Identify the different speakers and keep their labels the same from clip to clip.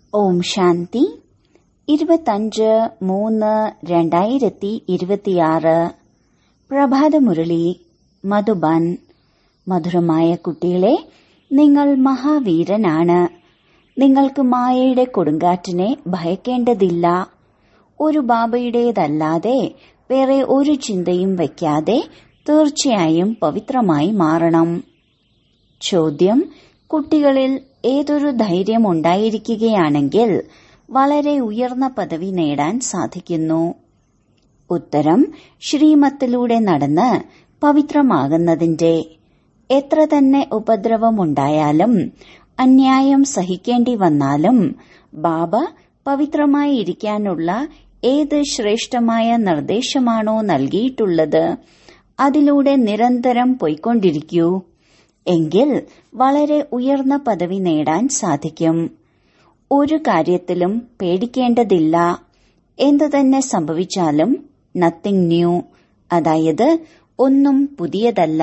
Speaker 1: ഓം ശാന്തി ഇരുപത്തഞ്ച് മൂന്ന് രണ്ടായിരത്തി ഇരുപത്തിയാറ് പ്രഭാതമുരളി മധുബൻ മധുരമായ കുട്ടികളെ നിങ്ങൾ മഹാവീരനാണ് നിങ്ങൾക്ക് മായയുടെ കൊടുങ്കാറ്റിനെ ഭയക്കേണ്ടതില്ല ഒരു ബാബയുടേതല്ലാതെ വേറെ ഒരു ചിന്തയും വയ്ക്കാതെ തീർച്ചയായും പവിത്രമായി മാറണം ചോദ്യം കുട്ടികളിൽ ഏതൊരു ധൈര്യം ഉണ്ടായിരിക്കുകയാണെങ്കിൽ വളരെ ഉയർന്ന പദവി നേടാൻ സാധിക്കുന്നു ഉത്തരം ശ്രീമത്തിലൂടെ നടന്ന് പവിത്രമാകുന്നതിന്റെ എത്ര തന്നെ ഉപദ്രവമുണ്ടായാലും അന്യായം സഹിക്കേണ്ടി വന്നാലും ബാബ പവിത്രമായി ഇരിക്കാനുള്ള ഏത് ശ്രേഷ്ഠമായ നിർദ്ദേശമാണോ നൽകിയിട്ടുള്ളത് അതിലൂടെ നിരന്തരം പോയിക്കൊണ്ടിരിക്കൂ എങ്കിൽ വളരെ ഉയർന്ന പദവി നേടാൻ സാധിക്കും ഒരു കാര്യത്തിലും പേടിക്കേണ്ടതില്ല എന്തു തന്നെ സംഭവിച്ചാലും നത്തിങ് ന്യൂ അതായത് ഒന്നും പുതിയതല്ല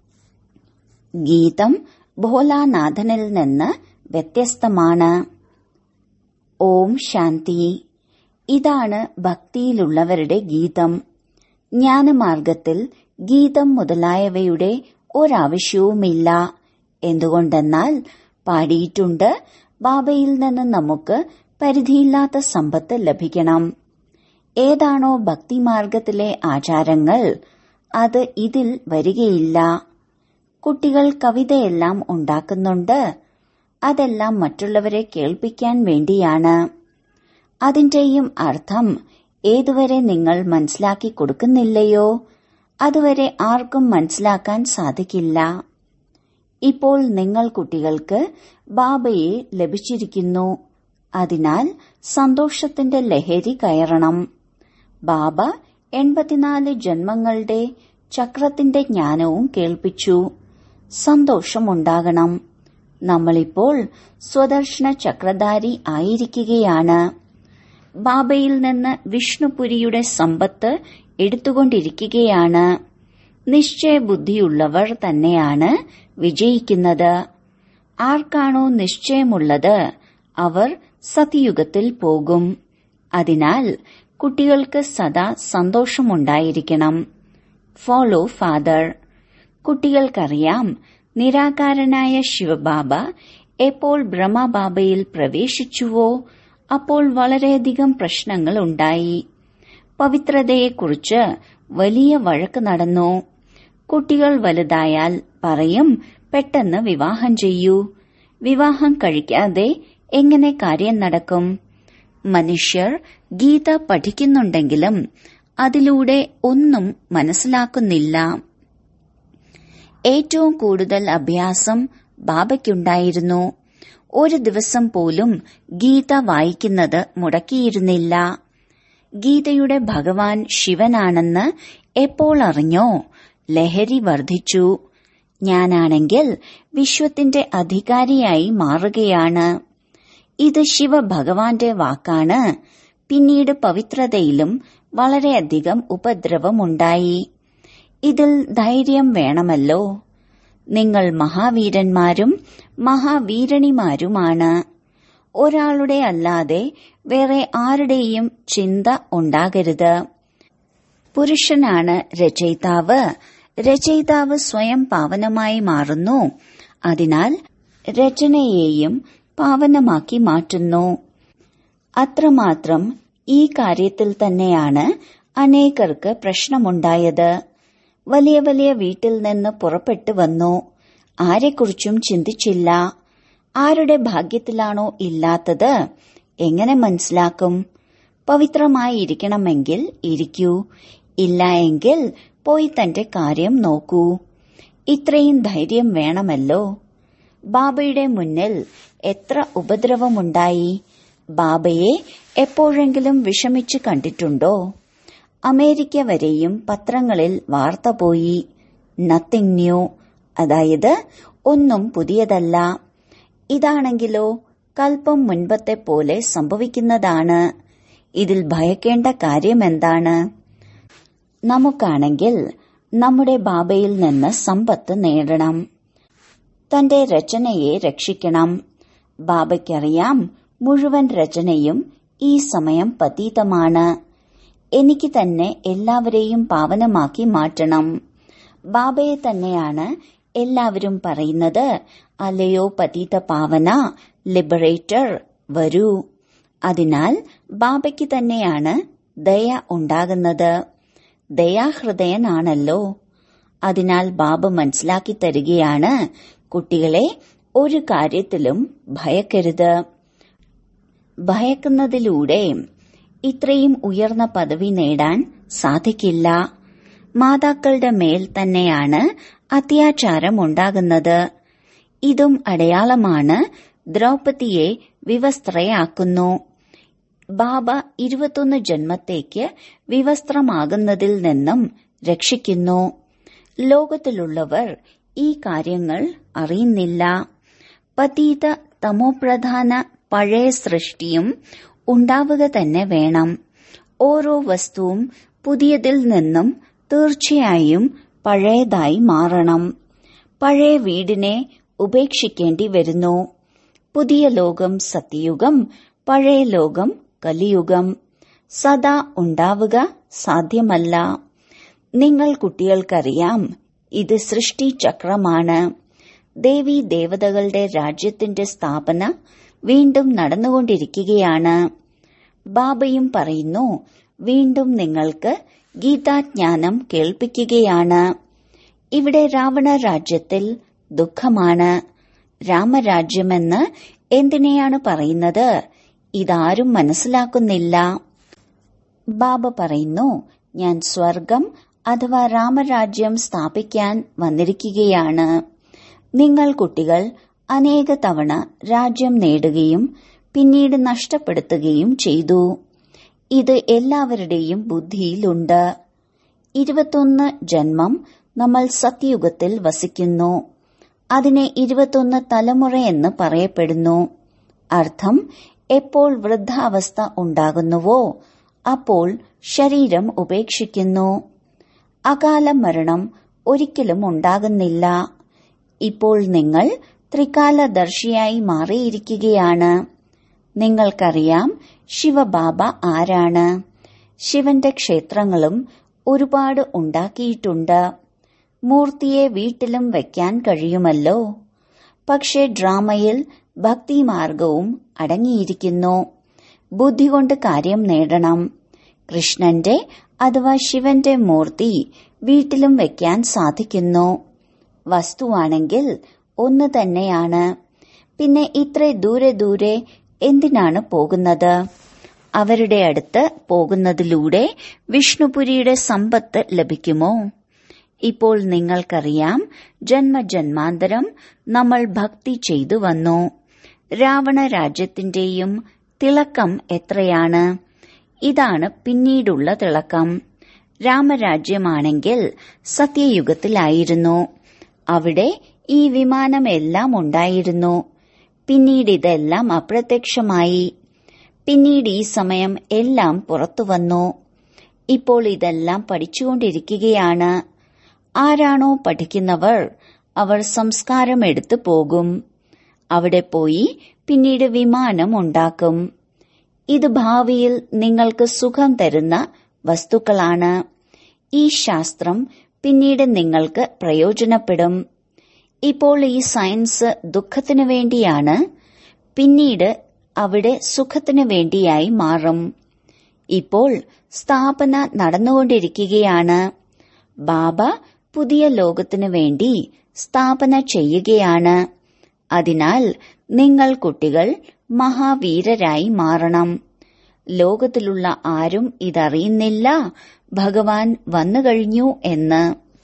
Speaker 1: ഗീതം ഭോലാനാഥനിൽ നിന്ന് വ്യത്യസ്തമാണ് ഓം ശാന്തി ഇതാണ് ഭക്തിയിലുള്ളവരുടെ ഗീതം ജ്ഞാനമാർഗത്തിൽ ഗീതം മുതലായവയുടെ ഒരാവശ്യവുമില്ല എന്തുകൊണ്ടെന്നാൽ പാടിയിട്ടുണ്ട് ബാബയിൽ നിന്ന് നമുക്ക് പരിധിയില്ലാത്ത സമ്പത്ത് ലഭിക്കണം ഏതാണോ ഭക്തിമാർഗത്തിലെ ആചാരങ്ങൾ അത് ഇതിൽ വരികയില്ല കുട്ടികൾ കവിതയെല്ലാം ഉണ്ടാക്കുന്നുണ്ട് അതെല്ലാം മറ്റുള്ളവരെ കേൾപ്പിക്കാൻ വേണ്ടിയാണ് അതിന്റെയും അർത്ഥം ഏതുവരെ നിങ്ങൾ മനസ്സിലാക്കി കൊടുക്കുന്നില്ലയോ അതുവരെ ആർക്കും മനസ്സിലാക്കാൻ സാധിക്കില്ല ഇപ്പോൾ നിങ്ങൾ കുട്ടികൾക്ക് ബാബയെ ലഭിച്ചിരിക്കുന്നു അതിനാൽ സന്തോഷത്തിന്റെ ലഹരി കയറണം ബാബ എൺപത്തിനാല് ജന്മങ്ങളുടെ ചക്രത്തിന്റെ ജ്ഞാനവും കേൾപ്പിച്ചു സന്തോഷമുണ്ടാകണം നമ്മളിപ്പോൾ സ്വദർശന ചക്രധാരി ആയിരിക്കുകയാണ് ബാബയിൽ നിന്ന് വിഷ്ണുപുരിയുടെ സമ്പത്ത് എടുത്തുകൊണ്ടിരിക്കുകയാണ് നിശ്ചയബുദ്ധിയുള്ളവർ തന്നെയാണ് വിജയിക്കുന്നത് ആർക്കാണോ നിശ്ചയമുള്ളത് അവർ സത്യയുഗത്തിൽ പോകും അതിനാൽ കുട്ടികൾക്ക് സദാ സന്തോഷമുണ്ടായിരിക്കണം ഫോളോ ഫാദർ കുട്ടികൾക്കറിയാം നിരാകാരനായ ശിവബാബ എപ്പോൾ ബ്രഹ്മബാബയിൽ പ്രവേശിച്ചുവോ അപ്പോൾ വളരെയധികം പ്രശ്നങ്ങൾ ഉണ്ടായി പവിത്രതയെക്കുറിച്ച് വലിയ വഴക്ക് നടന്നു കുട്ടികൾ വലുതായാൽ പറയും പെട്ടെന്ന് വിവാഹം ചെയ്യൂ വിവാഹം കഴിക്കാതെ എങ്ങനെ കാര്യം നടക്കും മനുഷ്യർ ഗീത പഠിക്കുന്നുണ്ടെങ്കിലും അതിലൂടെ ഒന്നും മനസ്സിലാക്കുന്നില്ല ഏറ്റവും കൂടുതൽ അഭ്യാസം ബാബയ്ക്കുണ്ടായിരുന്നു ഒരു ദിവസം പോലും ഗീത വായിക്കുന്നത് മുടക്കിയിരുന്നില്ല ഗീതയുടെ ഭഗവാൻ ശിവനാണെന്ന് എപ്പോൾ അറിഞ്ഞോ ലഹരി വർദ്ധിച്ചു ഞാനാണെങ്കിൽ വിശ്വത്തിന്റെ അധികാരിയായി മാറുകയാണ് ഇത് ശിവഭഗവാന്റെ വാക്കാണ് പിന്നീട് പവിത്രതയിലും വളരെയധികം ഉപദ്രവമുണ്ടായി ഇതിൽ ധൈര്യം വേണമല്ലോ നിങ്ങൾ മഹാവീരന്മാരും മഹാവീരണിമാരുമാണ് ഒരാളുടെ അല്ലാതെ വേറെ ആരുടെയും ചിന്ത ഉണ്ടാകരുത് പുരുഷനാണ് രചയിതാവ് രചയിതാവ് സ്വയം പാവനമായി മാറുന്നു അതിനാൽ രചനയെയും പാവനമാക്കി മാറ്റുന്നു അത്രമാത്രം ഈ കാര്യത്തിൽ തന്നെയാണ് അനേകർക്ക് പ്രശ്നമുണ്ടായത് വലിയ വലിയ വീട്ടിൽ നിന്ന് പുറപ്പെട്ടു വന്നു ആരെക്കുറിച്ചും ചിന്തിച്ചില്ല ആരുടെ ഭാഗ്യത്തിലാണോ ഇല്ലാത്തത് എങ്ങനെ മനസ്സിലാക്കും പവിത്രമായി ഇരിക്കണമെങ്കിൽ ഇരിക്കൂ ഇല്ല എങ്കിൽ പോയി തന്റെ കാര്യം നോക്കൂ ഇത്രയും ധൈര്യം വേണമല്ലോ ബാബയുടെ മുന്നിൽ എത്ര ഉപദ്രവമുണ്ടായി ബാബയെ എപ്പോഴെങ്കിലും വിഷമിച്ചു കണ്ടിട്ടുണ്ടോ അമേരിക്ക വരെയും പത്രങ്ങളിൽ വാർത്ത പോയി നത്തിങ് ന്യൂ അതായത് ഒന്നും പുതിയതല്ല ഇതാണെങ്കിലോ കൽപ്പം മുൻപത്തെ പോലെ സംഭവിക്കുന്നതാണ് ഇതിൽ ഭയക്കേണ്ട കാര്യമെന്താണ് നമുക്കാണെങ്കിൽ നമ്മുടെ ബാബയിൽ നിന്ന് സമ്പത്ത് നേടണം തന്റെ രചനയെ രക്ഷിക്കണം ബാബയ്ക്കറിയാം മുഴുവൻ രചനയും ഈ സമയം പതീതമാണ് എനിക്ക് തന്നെ എല്ലാവരെയും പാവനമാക്കി മാറ്റണം ബാബയെ തന്നെയാണ് എല്ലാവരും പറയുന്നത് അല്ലയോ പതീത പാവന ലിബറേറ്റർ വരൂ അതിനാൽ ബാബയ്ക്ക് തന്നെയാണ് ദയ ഉണ്ടാകുന്നത് ദയാഹൃദയനാണല്ലോ അതിനാൽ ബാബ മനസ്സിലാക്കി തരികയാണ് കുട്ടികളെ ഒരു കാര്യത്തിലും ഭയക്കരുത് ഭയക്കുന്നതിലൂടെ ഇത്രയും ഉയർന്ന പദവി നേടാൻ സാധിക്കില്ല മാതാക്കളുടെ മേൽ തന്നെയാണ് അത്യാചാരം ഉണ്ടാകുന്നത് ഇതും അടയാളമാണ് ദ്രൗപതിയെ വിവസ്ത്രയാക്കുന്നു ബാബ ഇരുപത്തൊന്ന് ജന്മത്തേക്ക് വിവസ്ത്രമാകുന്നതിൽ നിന്നും രക്ഷിക്കുന്നു ലോകത്തിലുള്ളവർ ഈ കാര്യങ്ങൾ അറിയുന്നില്ല പതീത തമോപ്രധാന പഴയ സൃഷ്ടിയും ഉണ്ടാവുക തന്നെ വേണം ഓരോ വസ്തുവും പുതിയതിൽ നിന്നും തീർച്ചയായും പഴയതായി മാറണം പഴയ വീടിനെ ഉപേക്ഷിക്കേണ്ടി വരുന്നു പുതിയ ലോകം സത്യയുഗം പഴയ ലോകം കലിയുഗം സദാ ഉണ്ടാവുക സാധ്യമല്ല നിങ്ങൾ കുട്ടികൾക്കറിയാം ഇത് സൃഷ്ടിചക്രമാണ് ദേവി ദേവതകളുടെ രാജ്യത്തിന്റെ സ്ഥാപന വീണ്ടും നടന്നുകൊണ്ടിരിക്കുകയാണ് ബാബയും പറയുന്നു വീണ്ടും നിങ്ങൾക്ക് ഗീതാജ്ഞാനം കേൾപ്പിക്കുകയാണ് ഇവിടെ രാവണ രാജ്യത്തിൽ ദുഃഖമാണ് രാമരാജ്യമെന്ന് എന്തിനെയാണ് പറയുന്നത് ഇതാരും മനസ്സിലാക്കുന്നില്ല ബാബ പറയുന്നു ഞാൻ സ്വർഗം അഥവാ രാമരാജ്യം സ്ഥാപിക്കാൻ വന്നിരിക്കുകയാണ് നിങ്ങൾ കുട്ടികൾ അനേക തവണ രാജ്യം നേടുകയും പിന്നീട് നഷ്ടപ്പെടുത്തുകയും ചെയ്തു ഇത് എല്ലാവരുടെയും ബുദ്ധിയിലുണ്ട് ഇരുപത്തൊന്ന് ജന്മം നമ്മൾ സത്യയുഗത്തിൽ വസിക്കുന്നു അതിനെ ഇരുപത്തൊന്ന് തലമുറയെന്ന് പറയപ്പെടുന്നു അർത്ഥം എപ്പോൾ വൃദ്ധാവസ്ഥ ഉണ്ടാകുന്നുവോ അപ്പോൾ ശരീരം ഉപേക്ഷിക്കുന്നു അകാല മരണം ഒരിക്കലും ഉണ്ടാകുന്നില്ല ഇപ്പോൾ നിങ്ങൾ ത്രികാലദർശിയായി മാറിയിരിക്കുകയാണ് നിങ്ങൾക്കറിയാം ശിവബാബ ആരാണ് ശിവന്റെ ക്ഷേത്രങ്ങളും ഒരുപാട് ഉണ്ടാക്കിയിട്ടുണ്ട് മൂർത്തിയെ വീട്ടിലും വയ്ക്കാൻ കഴിയുമല്ലോ പക്ഷേ ഡ്രാമയിൽ ഭക്തിമാർഗവും അടങ്ങിയിരിക്കുന്നു ബുദ്ധി കൊണ്ട് കാര്യം നേടണം കൃഷ്ണന്റെ അഥവാ ശിവന്റെ മൂർത്തി വീട്ടിലും വയ്ക്കാൻ സാധിക്കുന്നു വസ്തുവാണെങ്കിൽ ഒന്ന് തന്നെയാണ് പിന്നെ ഇത്ര ദൂരെ ദൂരെ എന്തിനാണ് പോകുന്നത് അവരുടെ അടുത്ത് പോകുന്നതിലൂടെ വിഷ്ണുപുരിയുടെ സമ്പത്ത് ലഭിക്കുമോ ഇപ്പോൾ നിങ്ങൾക്കറിയാം ജന്മജന്മാന്തരം നമ്മൾ ഭക്തി ചെയ്തു വന്നു രാവണ രാജ്യത്തിന്റെയും തിളക്കം എത്രയാണ് ഇതാണ് പിന്നീടുള്ള തിളക്കം രാമരാജ്യമാണെങ്കിൽ സത്യയുഗത്തിലായിരുന്നു അവിടെ ഈ വിമാനമെല്ലാം ഉണ്ടായിരുന്നു പിന്നീട് ഇതെല്ലാം അപ്രത്യക്ഷമായി പിന്നീട് ഈ സമയം എല്ലാം പുറത്തു വന്നു ഇപ്പോൾ ഇതെല്ലാം പഠിച്ചുകൊണ്ടിരിക്കുകയാണ് ആരാണോ പഠിക്കുന്നവർ അവർ സംസ്കാരം എടുത്തു പോകും അവിടെ പോയി പിന്നീട് വിമാനം ഉണ്ടാക്കും ഇത് ഭാവിയിൽ നിങ്ങൾക്ക് സുഖം തരുന്ന വസ്തുക്കളാണ് ഈ ശാസ്ത്രം പിന്നീട് നിങ്ങൾക്ക് പ്രയോജനപ്പെടും ഇപ്പോൾ ഈ സയൻസ് ദുഃഖത്തിനു വേണ്ടിയാണ് പിന്നീട് അവിടെ സുഖത്തിനു വേണ്ടിയായി മാറും ഇപ്പോൾ സ്ഥാപന നടന്നുകൊണ്ടിരിക്കുകയാണ് ബാബ പുതിയ ലോകത്തിനു വേണ്ടി സ്ഥാപന ചെയ്യുകയാണ് അതിനാൽ നിങ്ങൾ കുട്ടികൾ മഹാവീരരായി മാറണം ലോകത്തിലുള്ള ആരും ഇതറിയുന്നില്ല ഭഗവാൻ വന്നു കഴിഞ്ഞു എന്ന്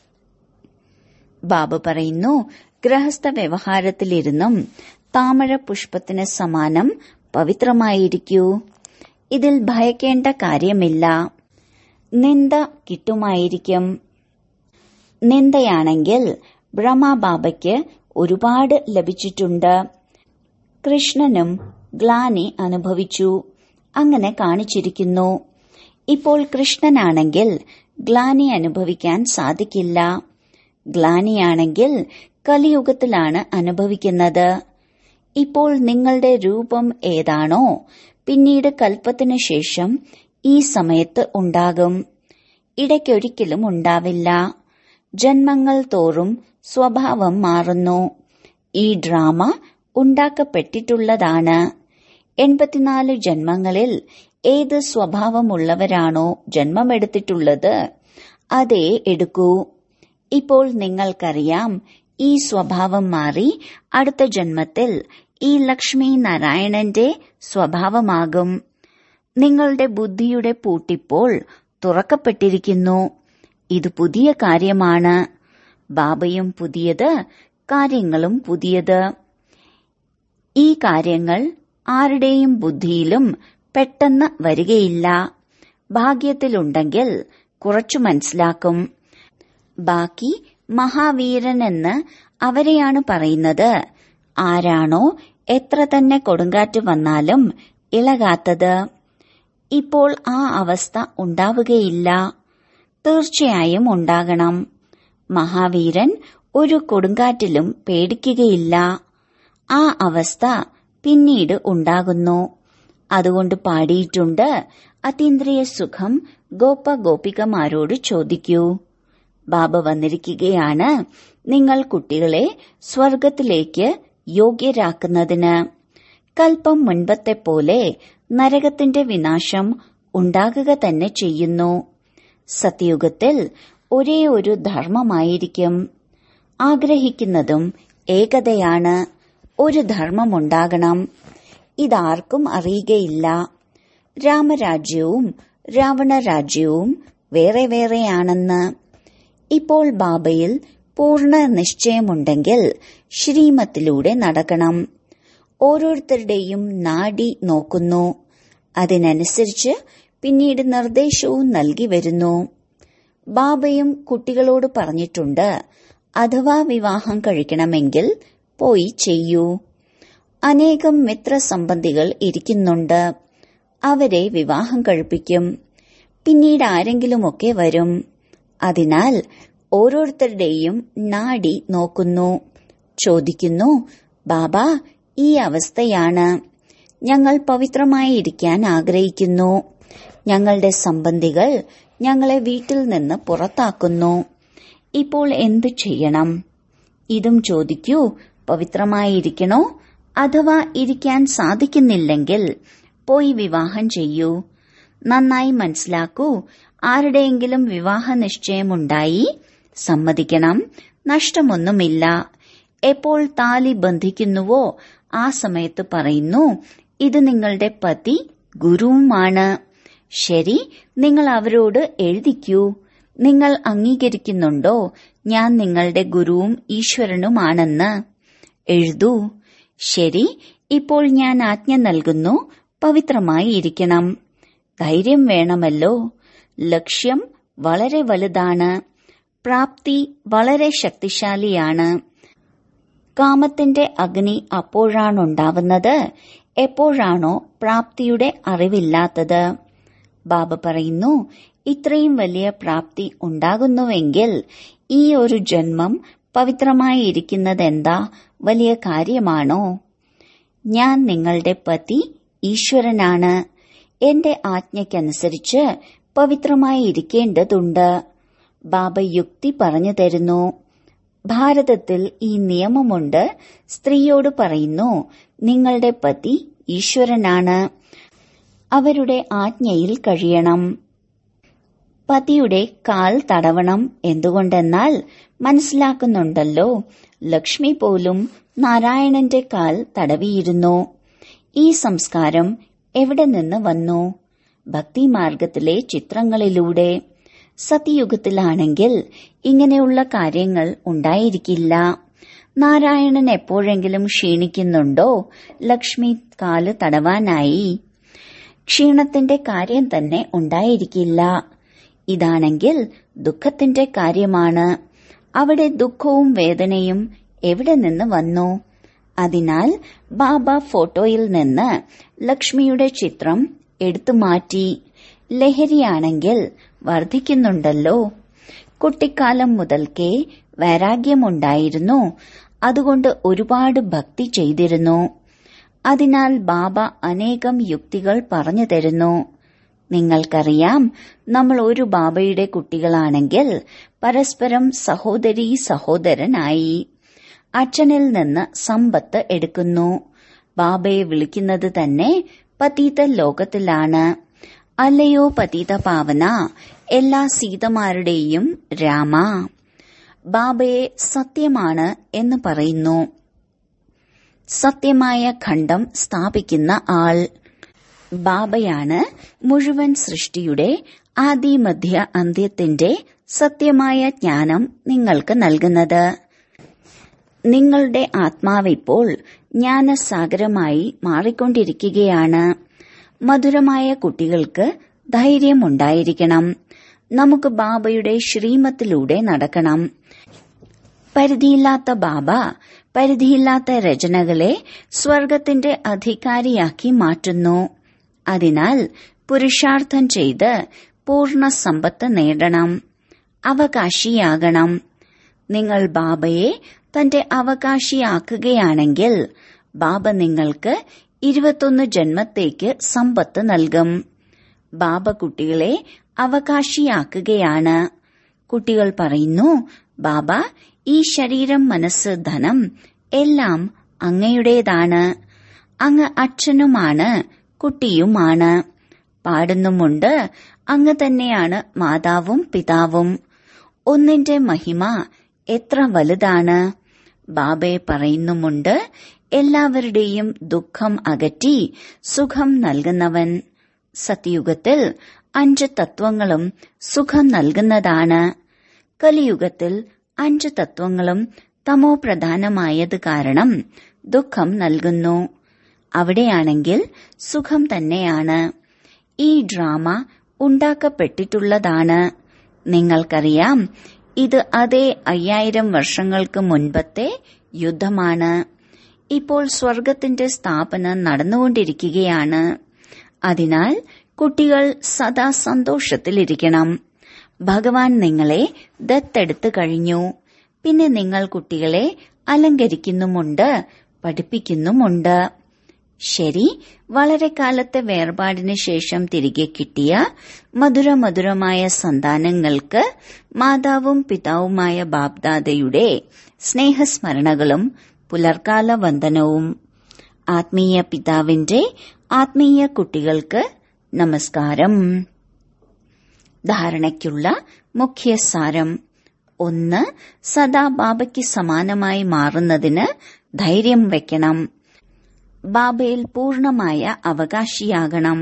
Speaker 1: ബാബ പറയുന്നു ഗൃഹസ്ഥ വ്യവഹാരത്തിലിരുന്നും താമര പുഷ്പത്തിന് സമാനം പവിത്രമായിരിക്കൂ ഇതിൽ ഭയക്കേണ്ട കാര്യമില്ല നിന്ദ കിട്ടുമായിരിക്കും നിന്ദയാണെങ്കിൽ ബ്രഹ്മബാബയ്ക്ക് ഒരുപാട് ലഭിച്ചിട്ടുണ്ട് കൃഷ്ണനും ഗ്ലാനി അനുഭവിച്ചു അങ്ങനെ കാണിച്ചിരിക്കുന്നു ഇപ്പോൾ കൃഷ്ണനാണെങ്കിൽ ഗ്ലാനി അനുഭവിക്കാൻ സാധിക്കില്ല ഗ്ലാനിയാണെങ്കിൽ കലിയുഗത്തിലാണ് അനുഭവിക്കുന്നത് ഇപ്പോൾ നിങ്ങളുടെ രൂപം ഏതാണോ പിന്നീട് കൽപ്പത്തിനു ശേഷം ഈ സമയത്ത് ഉണ്ടാകും ഇടയ്ക്കൊരിക്കലും ഉണ്ടാവില്ല ജന്മങ്ങൾ തോറും സ്വഭാവം മാറുന്നു ഈ ഡ്രാമ ഉണ്ടാക്കപ്പെട്ടിട്ടുള്ളതാണ് എൺപത്തിനാല് ജന്മങ്ങളിൽ ഏത് സ്വഭാവമുള്ളവരാണോ ജന്മമെടുത്തിട്ടുള്ളത് അതേ എടുക്കൂ ഇപ്പോൾ നിങ്ങൾക്കറിയാം ഈ സ്വഭാവം മാറി അടുത്ത ജന്മത്തിൽ ഈ ലക്ഷ്മി നാരായണന്റെ സ്വഭാവമാകും നിങ്ങളുടെ ബുദ്ധിയുടെ പൂട്ടിപ്പോൾ തുറക്കപ്പെട്ടിരിക്കുന്നു ഇത് പുതിയ കാര്യമാണ് ബാബയും പുതിയത് കാര്യങ്ങളും പുതിയത് ഈ കാര്യങ്ങൾ ആരുടെയും ബുദ്ധിയിലും പെട്ടെന്ന് വരികയില്ല ഭാഗ്യത്തിലുണ്ടെങ്കിൽ കുറച്ചു മനസ്സിലാക്കും ബാക്കി മഹാവീരൻ എന്ന് അവരെയാണ് പറയുന്നത് ആരാണോ എത്ര തന്നെ കൊടുങ്കാറ്റ് വന്നാലും ഇളകാത്തത് ഇപ്പോൾ ആ അവസ്ഥ ഉണ്ടാവുകയില്ല തീർച്ചയായും ഉണ്ടാകണം മഹാവീരൻ ഒരു കൊടുങ്കാറ്റിലും പേടിക്കുകയില്ല ആ അവസ്ഥ പിന്നീട് ഉണ്ടാകുന്നു അതുകൊണ്ട് പാടിയിട്ടുണ്ട് അതീന്ദ്രിയ സുഖം ഗോപ ഗോപികമാരോട് ചോദിക്കൂ ബാബ വന്നിരിക്കുകയാണ് നിങ്ങൾ കുട്ടികളെ സ്വർഗത്തിലേക്ക് യോഗ്യരാക്കുന്നതിന് കൽപ്പം മുൻപത്തെ പോലെ നരകത്തിന്റെ വിനാശം ഉണ്ടാകുക തന്നെ ചെയ്യുന്നു സത്യയുഗത്തിൽ ഒരേ ഒരു ധർമ്മമായിരിക്കും ആഗ്രഹിക്കുന്നതും ഏകതയാണ് ഒരു ധർമ്മമുണ്ടാകണം ഇതാർക്കും അറിയുകയില്ല രാമരാജ്യവും രാവണരാജ്യവും വേറെ വേറെയാണെന്ന് ഇപ്പോൾ ബാബയിൽ പൂർണ്ണ നിശ്ചയമുണ്ടെങ്കിൽ ശ്രീമത്തിലൂടെ നടക്കണം ഓരോരുത്തരുടെയും നാഡി നോക്കുന്നു അതിനനുസരിച്ച് പിന്നീട് നിർദ്ദേശവും നൽകി വരുന്നു ബാബയും കുട്ടികളോട് പറഞ്ഞിട്ടുണ്ട് അഥവാ വിവാഹം കഴിക്കണമെങ്കിൽ പോയി ചെയ്യൂ അനേകം മിത്രസംബന്ധികൾ ഇരിക്കുന്നുണ്ട് അവരെ വിവാഹം കഴിപ്പിക്കും പിന്നീട് ആരെങ്കിലുമൊക്കെ വരും അതിനാൽ ഓരോരുത്തരുടെയും നാഡി നോക്കുന്നു ചോദിക്കുന്നു ബാബ ഈ അവസ്ഥയാണ് ഞങ്ങൾ പവിത്രമായി ഇരിക്കാൻ ആഗ്രഹിക്കുന്നു ഞങ്ങളുടെ സംബന്ധികൾ ഞങ്ങളെ വീട്ടിൽ നിന്ന് പുറത്താക്കുന്നു ഇപ്പോൾ എന്തു ചെയ്യണം ഇതും ചോദിക്കൂ പവിത്രമായിരിക്കണോ അഥവാ ഇരിക്കാൻ സാധിക്കുന്നില്ലെങ്കിൽ പോയി വിവാഹം ചെയ്യൂ നന്നായി മനസ്സിലാക്കൂ ആരുടെയെങ്കിലും വിവാഹ നിശ്ചയമുണ്ടായി സമ്മതിക്കണം നഷ്ടമൊന്നുമില്ല എപ്പോൾ താലി ബന്ധിക്കുന്നുവോ ആ സമയത്ത് പറയുന്നു ഇത് നിങ്ങളുടെ പതി ഗുരുവുമാണ് ശരി നിങ്ങൾ അവരോട് എഴുതിക്കൂ നിങ്ങൾ അംഗീകരിക്കുന്നുണ്ടോ ഞാൻ നിങ്ങളുടെ ഗുരുവും ഈശ്വരനുമാണെന്ന് എഴുതൂ ശരി ഇപ്പോൾ ഞാൻ ആജ്ഞ നൽകുന്നു പവിത്രമായി ഇരിക്കണം ധൈര്യം വേണമല്ലോ ലക്ഷ്യം വളരെ വലുതാണ് പ്രാപ്തി വളരെ ശക്തിശാലിയാണ് കാമത്തിന്റെ അഗ്നി അപ്പോഴാണുണ്ടാവുന്നത് എപ്പോഴാണോ പ്രാപ്തിയുടെ അറിവില്ലാത്തത് ബാബ പറയുന്നു ഇത്രയും വലിയ പ്രാപ്തി ഉണ്ടാകുന്നുവെങ്കിൽ ഈ ഒരു ജന്മം പവിത്രമായി ഇരിക്കുന്നതെന്താ വലിയ കാര്യമാണോ ഞാൻ നിങ്ങളുടെ പതി ഈശ്വരനാണ് എന്റെ ആജ്ഞയ്ക്കനുസരിച്ച് പവിത്രമായി ഇരിക്കേണ്ടതുണ്ട് ബാബ യുക്തി പറഞ്ഞു തരുന്നു ഭാരതത്തിൽ ഈ നിയമമുണ്ട് സ്ത്രീയോട് പറയുന്നു നിങ്ങളുടെ പതി ഈശ്വരനാണ് അവരുടെ ആജ്ഞയിൽ കഴിയണം പതിയുടെ കാൽ തടവണം എന്തുകൊണ്ടെന്നാൽ മനസ്സിലാക്കുന്നുണ്ടല്ലോ ലക്ഷ്മി പോലും നാരായണന്റെ കാൽ തടവിയിരുന്നു ഈ സംസ്കാരം എവിടെ നിന്ന് വന്നു ഭക്തിമാർഗത്തിലെ ചിത്രങ്ങളിലൂടെ സത്യയുഗത്തിലാണെങ്കിൽ ഇങ്ങനെയുള്ള കാര്യങ്ങൾ ഉണ്ടായിരിക്കില്ല നാരായണൻ എപ്പോഴെങ്കിലും ക്ഷീണിക്കുന്നുണ്ടോ ലക്ഷ്മി കാല് തടവാനായി ക്ഷീണത്തിന്റെ കാര്യം തന്നെ ഉണ്ടായിരിക്കില്ല ഇതാണെങ്കിൽ ദുഃഖത്തിന്റെ കാര്യമാണ് അവിടെ ദുഃഖവും വേദനയും എവിടെ നിന്ന് വന്നു അതിനാൽ ബാബ ഫോട്ടോയിൽ നിന്ന് ലക്ഷ്മിയുടെ ചിത്രം എടുത്തു മാറ്റി ലഹരിയാണെങ്കിൽ വർദ്ധിക്കുന്നുണ്ടല്ലോ കുട്ടിക്കാലം മുതൽക്കേ വൈരാഗ്യമുണ്ടായിരുന്നു അതുകൊണ്ട് ഒരുപാട് ഭക്തി ചെയ്തിരുന്നു അതിനാൽ ബാബ അനേകം യുക്തികൾ പറഞ്ഞു തരുന്നു നിങ്ങൾക്കറിയാം നമ്മൾ ഒരു ബാബയുടെ കുട്ടികളാണെങ്കിൽ പരസ്പരം സഹോദരീ സഹോദരനായി അച്ഛനിൽ നിന്ന് സമ്പത്ത് എടുക്കുന്നു ബാബയെ വിളിക്കുന്നത് തന്നെ പതീത ലോകത്തിലാണ് അല്ലയോ പതീത പാവന എല്ലാ സീതമാരുടെയും രാമ ബാബയെ സത്യമാണ് എന്ന് പറയുന്നു സത്യമായ ഖണ്ഡം സ്ഥാപിക്കുന്ന ആൾ ബാബയാണ് മുഴുവൻ സൃഷ്ടിയുടെ ആദിമധ്യ അന്ത്യത്തിന്റെ സത്യമായ ജ്ഞാനം നിങ്ങൾക്ക് നൽകുന്നത് നിങ്ങളുടെ ആത്മാവിപ്പോൾ ജ്ഞാനസാഗരമായി മാറിക്കൊണ്ടിരിക്കുകയാണ് മധുരമായ കുട്ടികൾക്ക് ധൈര്യമുണ്ടായിരിക്കണം നമുക്ക് ബാബയുടെ ശ്രീമത്തിലൂടെ നടക്കണം പരിധിയില്ലാത്ത ബാബ പരിധിയില്ലാത്ത രചനകളെ സ്വർഗത്തിന്റെ അധികാരിയാക്കി മാറ്റുന്നു അതിനാൽ പുരുഷാർത്ഥം ചെയ്ത് പൂർണ്ണ സമ്പത്ത് നേടണം അവകാശിയാകണം നിങ്ങൾ ബാബയെ തന്റെ അവകാശിയാക്കുകയാണെങ്കിൽ ബാബ നിങ്ങൾക്ക് ഇരുപത്തൊന്ന് ജന്മത്തേക്ക് സമ്പത്ത് നൽകും ബാബ കുട്ടികളെ അവകാശിയാക്കുകയാണ് കുട്ടികൾ പറയുന്നു ബാബ ഈ ശരീരം മനസ്സ് ധനം എല്ലാം അങ്ങയുടേതാണ് അങ്ങ് അച്ഛനുമാണ് കുട്ടിയുമാണ് പാടുന്നുമുണ്ട് അങ്ങ് തന്നെയാണ് മാതാവും പിതാവും ഒന്നിന്റെ മഹിമ എത്ര വലുതാണ് ബാബയെ പറയുന്നുമുണ്ട് എല്ലാവരുടെയും ദുഃഖം അകറ്റി സുഖം നൽകുന്നവൻ സത്യയുഗത്തിൽ അഞ്ച് തത്വങ്ങളും സുഖം നൽകുന്നതാണ് കലിയുഗത്തിൽ അഞ്ച് തത്വങ്ങളും തമോ പ്രധാനമായത് കാരണം ദുഃഖം നൽകുന്നു അവിടെയാണെങ്കിൽ സുഖം തന്നെയാണ് ഈ ഡ്രാമ ഉണ്ടാക്കപ്പെട്ടിട്ടുള്ളതാണ് നിങ്ങൾക്കറിയാം ഇത് അതേ അയ്യായിരം വർഷങ്ങൾക്ക് മുൻപത്തെ യുദ്ധമാണ് ഇപ്പോൾ സ്വർഗത്തിന്റെ സ്ഥാപനം നടന്നുകൊണ്ടിരിക്കുകയാണ് അതിനാൽ കുട്ടികൾ സദാ സന്തോഷത്തിലിരിക്കണം ഭഗവാൻ നിങ്ങളെ ദത്തെടുത്തു കഴിഞ്ഞു പിന്നെ നിങ്ങൾ കുട്ടികളെ അലങ്കരിക്കുന്നുമുണ്ട് പഠിപ്പിക്കുന്നുമുണ്ട് ശരി വളരെ കാലത്തെ വേർപാടിന് ശേഷം തിരികെ കിട്ടിയ മധുരമധുരമായ സന്താനങ്ങൾക്ക് മാതാവും പിതാവുമായ ബാബ്ദാദയുടെ സ്നേഹസ്മരണകളും പുലർക്കാല വന്ദനവും ആത്മീയ പിതാവിന്റെ ആത്മീയ കുട്ടികൾക്ക് നമസ്കാരം ധാരണയ്ക്കുള്ള മുഖ്യസാരം ഒന്ന് സദാ ബാബയ്ക്ക് സമാനമായി മാറുന്നതിന് ധൈര്യം വെക്കണം ബാബയിൽ പൂർണമായ അവകാശിയാകണം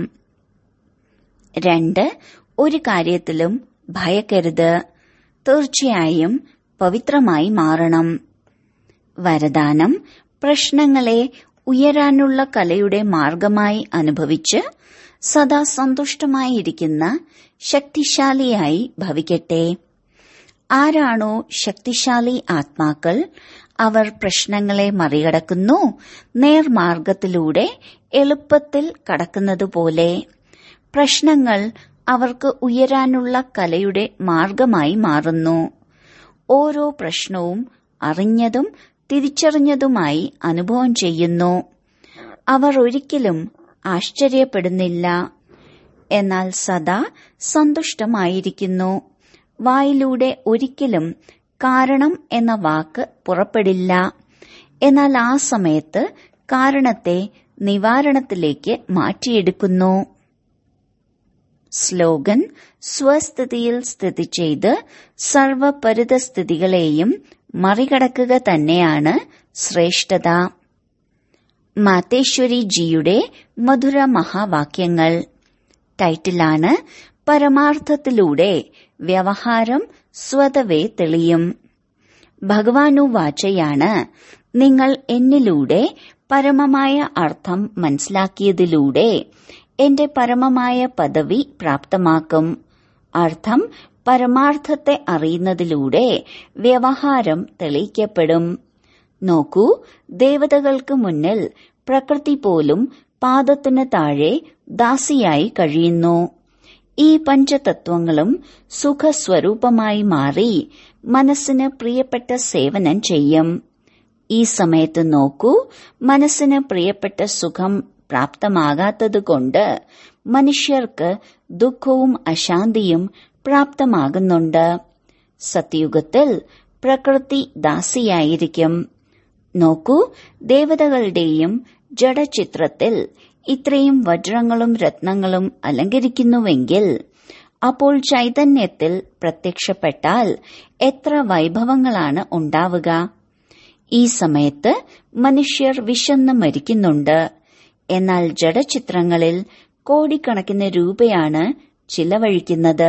Speaker 1: രണ്ട് ഒരു കാര്യത്തിലും ഭയക്കരുത് തീർച്ചയായും പവിത്രമായി മാറണം വരദാനം പ്രശ്നങ്ങളെ ഉയരാനുള്ള കലയുടെ മാർഗമായി അനുഭവിച്ച് സദാ സന്തുഷ്ടമായിരിക്കുന്ന ശക്തിശാലിയായി ഭവിക്കട്ടെ ആരാണോ ശക്തിശാലി ആത്മാക്കൾ അവർ പ്രശ്നങ്ങളെ മറികടക്കുന്നു നേർമാർഗത്തിലൂടെ എളുപ്പത്തിൽ കടക്കുന്നതുപോലെ പ്രശ്നങ്ങൾ അവർക്ക് ഉയരാനുള്ള കലയുടെ മാർഗമായി മാറുന്നു ഓരോ പ്രശ്നവും അറിഞ്ഞതും തിരിച്ചറിഞ്ഞതുമായി അനുഭവം ചെയ്യുന്നു അവർ ഒരിക്കലും ആശ്ചര്യപ്പെടുന്നില്ല എന്നാൽ സദാ സന്തുഷ്ടമായിരിക്കുന്നു വായിലൂടെ ഒരിക്കലും കാരണം എന്ന വാക്ക് പുറപ്പെടില്ല എന്നാൽ ആ സമയത്ത് കാരണത്തെ നിവാരണത്തിലേക്ക് മാറ്റിയെടുക്കുന്നു സ്ലോഗൻ സ്വസ്ഥിതിയിൽ സ്ഥിതി ചെയ്ത് സർവപരിതസ്ഥിതികളെയും മറികടക്കുക തന്നെയാണ് ശ്രേഷ്ഠത മാതേശ്വരി ജിയുടെ മധുര മഹാവാക്യങ്ങൾ ടൈറ്റിലാണ് പരമാർത്ഥത്തിലൂടെ വ്യവഹാരം സ്വതവേ തെളിയും ഭഗവാനു വാചയാണ് നിങ്ങൾ എന്നിലൂടെ പരമമായ അർത്ഥം മനസ്സിലാക്കിയതിലൂടെ എന്റെ പരമമായ പദവി പ്രാപ്തമാക്കും അർത്ഥം പരമാർത്ഥത്തെ അറിയുന്നതിലൂടെ വ്യവഹാരം തെളിയിക്കപ്പെടും നോക്കൂ ദേവതകൾക്ക് മുന്നിൽ പ്രകൃതി പോലും പാദത്തിന് താഴെ ദാസിയായി കഴിയുന്നു ഈ പഞ്ചതത്വങ്ങളും സുഖസ്വരൂപമായി മാറി മനസ്സിന് പ്രിയപ്പെട്ട സേവനം ചെയ്യും ഈ സമയത്ത് നോക്കൂ മനസ്സിന് പ്രിയപ്പെട്ട സുഖം പ്രാപ്തമാകാത്തതുകൊണ്ട് മനുഷ്യർക്ക് ദുഃഖവും അശാന്തിയും പ്രാപ്തമാകുന്നുണ്ട് സത്യുഗത്തിൽ പ്രകൃതി ദാസിയായിരിക്കും നോക്കൂ ദേവതകളുടെയും ജഡചിത്രത്തിൽ ഇത്രയും വജ്രങ്ങളും രത്നങ്ങളും അലങ്കരിക്കുന്നുവെങ്കിൽ അപ്പോൾ ചൈതന്യത്തിൽ പ്രത്യക്ഷപ്പെട്ടാൽ എത്ര വൈഭവങ്ങളാണ് ഉണ്ടാവുക ഈ സമയത്ത് മനുഷ്യർ വിശന്ന് മരിക്കുന്നുണ്ട് എന്നാൽ ജഡചിത്രങ്ങളിൽ കോടിക്കണക്കിന് രൂപയാണ് ചിലവഴിക്കുന്നത്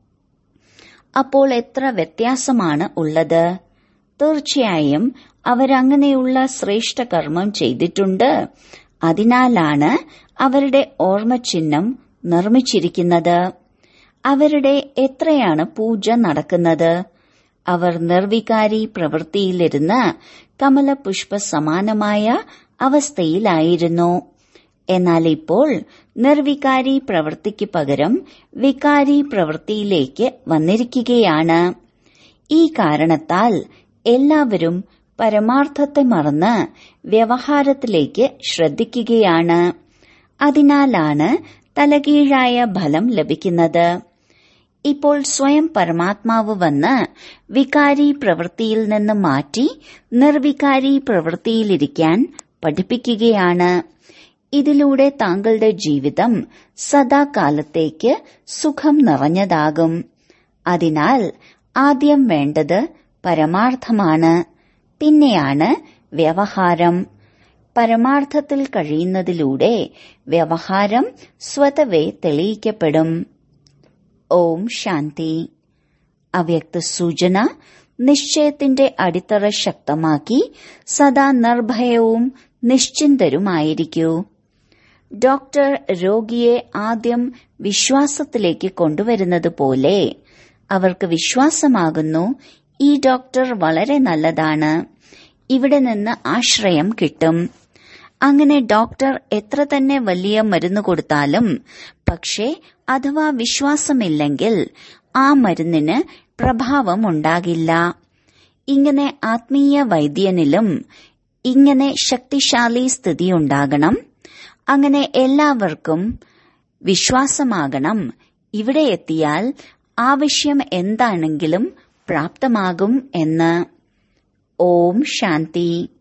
Speaker 1: അപ്പോൾ എത്ര വ്യത്യാസമാണ് ഉള്ളത് തീർച്ചയായും അവരങ്ങനെയുള്ള ശ്രേഷ്ഠ കർമ്മം ചെയ്തിട്ടുണ്ട് അതിനാലാണ് അവരുടെ ഓർമ്മചിഹ്നം നിർമ്മിച്ചിരിക്കുന്നത് അവരുടെ എത്രയാണ് പൂജ നടക്കുന്നത് അവർ നിർവികാരി പ്രവൃത്തിയിലിരുന്ന് കമലപുഷ്പ സമാനമായ അവസ്ഥയിലായിരുന്നു എന്നാൽ ഇപ്പോൾ നിർവികാരി പ്രവൃത്തിക്ക് പകരം വികാരി പ്രവൃത്തിയിലേക്ക് വന്നിരിക്കുകയാണ് ഈ കാരണത്താൽ എല്ലാവരും പരമാർത്ഥത്തെ മറന്ന് വ്യവഹാരത്തിലേക്ക് ശ്രദ്ധിക്കുകയാണ് അതിനാലാണ് തലകീഴായ ഫലം ലഭിക്കുന്നത് ഇപ്പോൾ സ്വയം പരമാത്മാവ് വന്ന് വികാരി പ്രവൃത്തിയിൽ നിന്ന് മാറ്റി നിർവികാരി പ്രവൃത്തിയിലിരിക്കാൻ പഠിപ്പിക്കുകയാണ് ഇതിലൂടെ താങ്കളുടെ ജീവിതം സദാകാലത്തേക്ക് സുഖം നിറഞ്ഞതാകും അതിനാൽ ആദ്യം വേണ്ടത് പരമാർത്ഥമാണ് പിന്നെയാണ് വ്യവഹാരം പരമാർത്ഥത്തിൽ കഴിയുന്നതിലൂടെ വ്യവഹാരം സ്വതവേ തെളിയിക്കപ്പെടും ഓം ശാന്തി അവ്യക്ത സൂചന നിശ്ചയത്തിന്റെ അടിത്തറ ശക്തമാക്കി സദാ നിർഭയവും നിശ്ചിന്തരുമായിരിക്കൂ ഡോക്ടർ രോഗിയെ ആദ്യം വിശ്വാസത്തിലേക്ക് കൊണ്ടുവരുന്നത് പോലെ അവർക്ക് വിശ്വാസമാകുന്നു ഈ ഡോക്ടർ വളരെ നല്ലതാണ് ഇവിടെ നിന്ന് ആശ്രയം കിട്ടും അങ്ങനെ ഡോക്ടർ എത്ര തന്നെ വലിയ മരുന്ന് കൊടുത്താലും പക്ഷേ അഥവാ വിശ്വാസമില്ലെങ്കിൽ ആ മരുന്നിന് പ്രഭാവം ഉണ്ടാകില്ല ഇങ്ങനെ ആത്മീയ വൈദ്യനിലും ഇങ്ങനെ ശക്തിശാലി സ്ഥിതി ഉണ്ടാകണം അങ്ങനെ എല്ലാവർക്കും വിശ്വാസമാകണം ഇവിടെ എത്തിയാൽ ആവശ്യം എന്താണെങ്കിലും പ്രാപ്തമാകും എന്ന് ഓം ശാന്തി